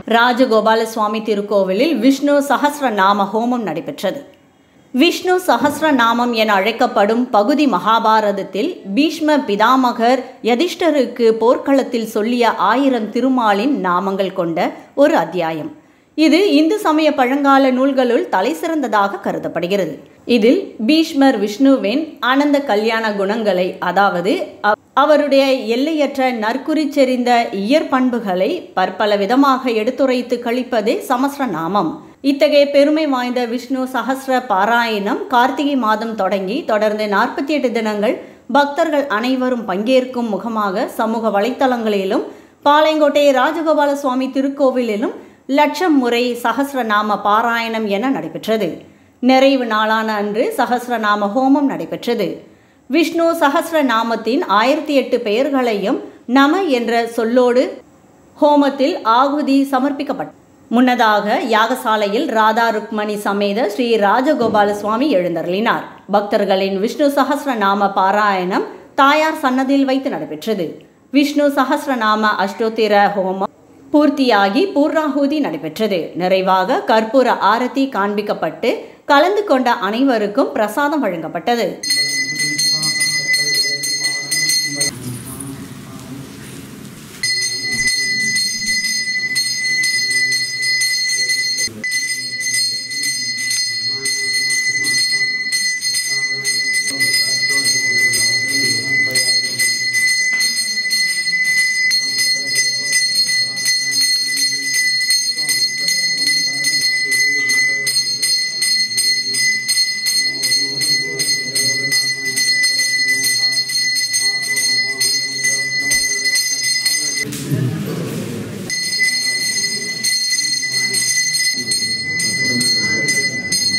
ராஜகோபால சுவாமி திருக்கோவிலில் விஷ்ணு சஹஸ்ர நாம ஹோமம் நடைபெற்றது விஷ்ணு சஹஸ்ர நாமம் என அழைக்கப்படும் பகுதி மகாபாரதத்தில் பீஷ்ம பிதாமகர் யதிஷ்டருக்கு போர்க்களத்தில் சொல்லிய ஆயிரம் திருமாலின் நாமங்கள் கொண்ட ஒரு அத்தியாயம் இது இந்து சமய பழங்கால நூல்களுள் தலை சிறந்ததாக கருதப்படுகிறது இதில் பீஷ்மர் விஷ்ணுவின் ஆனந்த கல்யாண குணங்களை அதாவது அவ- அவருடைய எல்லையற்ற நற்குறி செறிந்த இயற்பண்புகளை பற்பல விதமாக எடுத்துரைத்து கழிப்பதே சமஸ்ர நாமம் இத்தகைய பெருமை வாய்ந்த விஷ்ணு சஹஸ்ர பாராயணம் கார்த்திகை மாதம் தொடங்கி தொடர்ந்து நாற்பத்தி எட்டு தினங்கள் பக்தர்கள் அனைவரும் பங்கேற்கும் முகமாக சமூக வலைத்தளங்களிலும் பாளையங்கோட்டை ராஜகோபால சுவாமி திருக்கோவிலிலும் லட்சம் முறை சஹஸ்ரநாம பாராயணம் என நடைபெற்றது நிறைவு நாளான அன்று சஹஸ்ரநாம ஹோமம் நடைபெற்றது விஷ்ணு சஹஸ்ரநாமத்தின் ஆயிரத்தி எட்டு பெயர்களையும் நம என்ற சொல்லோடு ஹோமத்தில் ஆகுதி சமர்ப்பிக்கப்பட்ட முன்னதாக யாகசாலையில் ராதா ருக்மணி சமேத ஸ்ரீ ராஜகோபால சுவாமி எழுந்தருளினார் பக்தர்களின் விஷ்ணு சஹஸ்ரநாம பாராயணம் தாயார் சன்னதியில் வைத்து நடைபெற்றது விஷ்ணு சஹஸ்ரநாம அஷ்டோத்திர ஹோமம் பூர்த்தியாகி பூர்ணாகுதி நடைபெற்றது நிறைவாக கற்பூர ஆரத்தி காண்பிக்கப்பட்டு கலந்து கொண்ட அனைவருக்கும் பிரசாதம் வழங்கப்பட்டது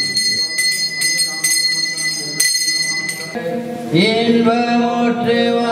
இன்பமுற்று